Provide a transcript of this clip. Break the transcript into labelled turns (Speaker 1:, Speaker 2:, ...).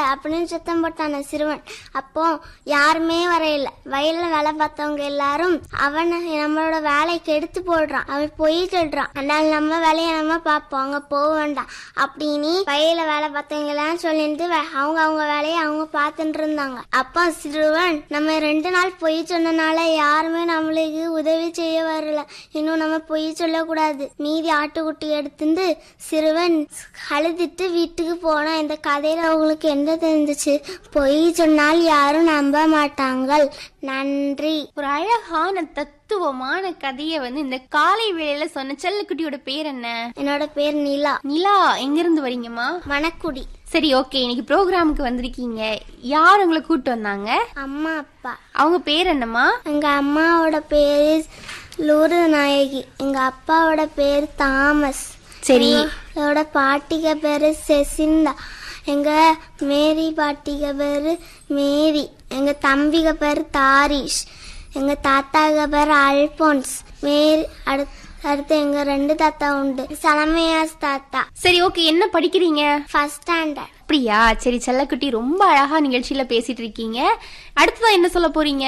Speaker 1: அப்படின்னு சத்தம் போட்டான சிறுவன் அப்போ யாருமே வரையில வயல்ல வேலை பார்த்தவங்க எல்லாரும் அவன் நம்மளோட வேலையை கெடுத்து போடுறான் அவன் பொய் சொல்றான் அதனால நம்ம வேலையை நம்ம பார்ப்போம் அங்க போக வேண்டாம் அப்படின்னு வயல்ல வேலை பார்த்தவங்க எல்லாம் சொல்லிட்டு வே- அவங்க அவங்க வேலையை அவங்க பார்த்துட்டு இருந்தாங்க அப்போ சிறுவன் நம்ம ரெண்டு நாள் பொய் சொன்னனால யாருமே நம்மளுக்கு உதவி செய்ய வரல இன்னும் நம்ம பொய் சொல்லக்கூடாது மீதி ஆட்டுக்குட்டி எடுத்துட்டு சிறுவன் அழுதுட்டு வீட்டுக்கு போனா இந்த கதையில அவங்களுக்கு என்ன தெரிஞ்சுச்சு பொய் சொன்னால் யாரும் நம்ப மாட்டாங்கள் நன்றி
Speaker 2: ஒரு அழகான தத்துவமான கதையை வந்து இந்த காலை வேளையில சொன்ன செல்லக்குட்டியோட பேர் என்ன
Speaker 1: என்னோட பேர் நிலா
Speaker 2: நிலா எங்க இருந்து வரீங்கம்மா
Speaker 1: மணக்குடி
Speaker 2: சரி ஓகே இன்னைக்கு ப்ரோக்ராமுக்கு வந்திருக்கீங்க யார் உங்களை கூட்டு வந்தாங்க
Speaker 1: அம்மா அப்பா
Speaker 2: அவங்க பேர் என்னம்மா
Speaker 1: எங்க அம்மாவோட பேரு லூரு நாயகி எங்க அப்பாவோட பேர் தாமஸ்
Speaker 2: சரி
Speaker 1: எங்களோட பாட்டிக பேரு செசிந்தா எங்க மேரி பாட்டிக பேரு மேரி எங்க தம்பிக பேரு தாரிஷ் எங்க தாத்தாக பேரு அல்போன்ஸ் மேரி அடுத்து அடுத்து எங்க ரெண்டு தாத்தா உண்டு சலமையாஸ் தாத்தா
Speaker 2: சரி ஓகே என்ன படிக்கிறீங்க
Speaker 1: ஃபர்ஸ்ட் ஸ்டாண்டர்ட்
Speaker 2: அப்படியா சரி செல்லக்குட்டி ரொம்ப அழகா நிகழ்ச்சியில பேசிட்டு இருக்கீங்க அடுத்ததான் என்ன சொல்ல போறீங்க